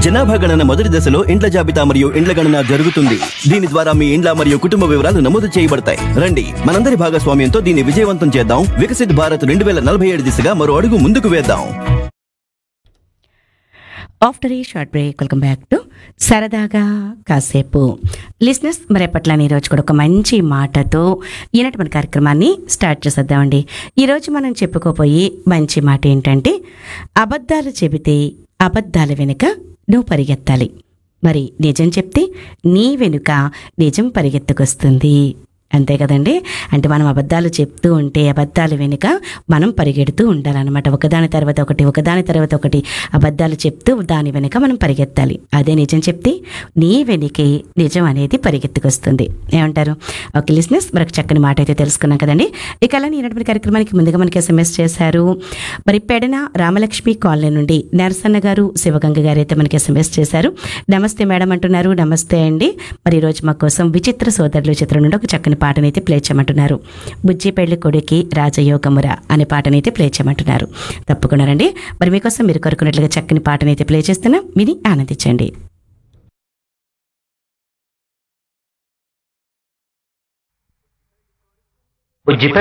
జనాభా గణన మొదటి దశలో ఇండ్ల జాబితా మరియు ఇండ్ల గణన జరుగుతుంది దీని ద్వారా మీ ఇండ్ల మరియు కుటుంబ వివరాలు నమోదు చేయబడతాయి రండి మనందరి భాగస్వామ్యంతో దీన్ని విజయవంతం చేద్దాం వికసిత్ భారత్ రెండు వేల నలభై ఏడు దిశగా మరో అడుగు ముందుకు వేద్దాం after a short break welcome back to సరదాగా కాసేపు లిస్నెస్ మరి ఎప్పట్లానే ఈరోజు కూడా ఒక మంచి మాటతో ఈనాటి మన కార్యక్రమాన్ని స్టార్ట్ చేసేద్దామండి ఈరోజు మనం చెప్పుకోపోయి మంచి మాట ఏంటంటే అబద్ధాలు చెబితే అబద్ధాల వెనుక నువ్వు పరిగెత్తాలి మరి నిజం చెప్తే నీ వెనుక నిజం పరిగెత్తుకొస్తుంది అంతే కదండి అంటే మనం అబద్ధాలు చెప్తూ ఉంటే అబద్ధాలు వెనుక మనం పరిగెడుతూ ఉండాలన్నమాట ఒకదాని తర్వాత ఒకటి ఒకదాని తర్వాత ఒకటి అబద్ధాలు చెప్తూ దాని వెనుక మనం పరిగెత్తాలి అదే నిజం చెప్తే నీ వెనుకే నిజం అనేది పరిగెత్తుకొస్తుంది ఏమంటారు ఓకే లిస్నెస్ మరొక చక్కని మాట అయితే తెలుసుకున్నాం కదండి ఇక అలా ఈనాటి కార్యక్రమానికి ముందుగా మనకి ఎస్ఎంఎస్ చేశారు మరి పెడన రామలక్ష్మి కాలనీ నుండి నరసన్న గారు శివగంగ గారు అయితే మనకి ఎస్ఎంఎస్ చేశారు నమస్తే మేడం అంటున్నారు నమస్తే అండి మరి ఈరోజు మా కోసం విచిత్ర సోదరులు చిత్రం నుండి ఒక చక్కని పాటనైతే ప్లే చేయమంటున్నారు బుజ్జి పెళ్లి కొడుకి రాజయోగముర అనే పాటనైతే ప్లే చేయమంటున్నారు తప్పకుండా రండి మరి మీకోసం మీరు కోరుకున్నట్లుగా చక్కని పాటనైతే ప్లే చేస్తున్నాం విని ఆనందించండి బుజ్జిపే